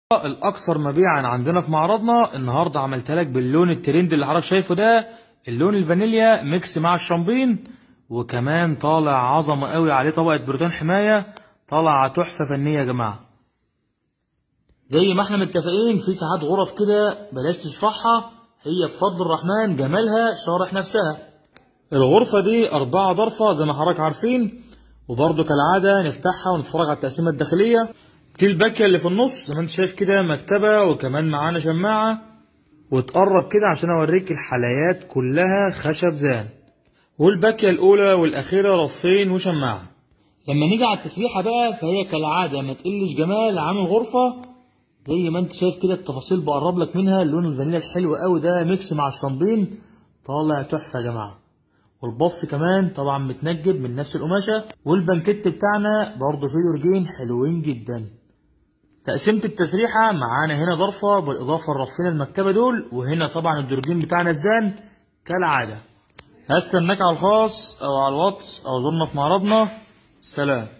الاكثر مبيعا عندنا في معرضنا النهارده عملت لك باللون الترند اللي حضرتك شايفه ده اللون الفانيليا ميكس مع الشامبين وكمان طالع عظمه قوي عليه طبقه بروتين حمايه طالع تحفه فنيه يا جماعه زي ما احنا متفقين في ساعات غرف كده بلاش تشرحها هي بفضل الرحمن جمالها شارح نفسها الغرفة دي أربعة ضرفة زي ما حضرتك عارفين وبرضه كالعادة نفتحها ونتفرج على التقسيمة الداخلية دي الباكية اللي في النص زي ما انت شايف كده مكتبة وكمان معانا شماعة وتقرب كده عشان اوريك الحلايات كلها خشب زان والباكية الأولى والأخيرة رفين وشماعة لما نيجي على التسريحة بقى فهي كالعادة ما تقلش جمال عن الغرفة زي ما انت شايف كده التفاصيل بقرب لك منها اللون الفانيليا الحلو قوي ده ميكس مع الشامبين طالع تحفة يا جماعة والبف كمان طبعا متنجد من نفس القماشة والبنكت بتاعنا برضه فيه درجين حلوين جدا تقسيمة التسريحة معانا هنا ضرفة بالإضافة لرفين المكتبة دول وهنا طبعا الدرجين بتاعنا الزان كالعادة هستناك على الخاص أو على الواتس أو زورنا في معرضنا سلام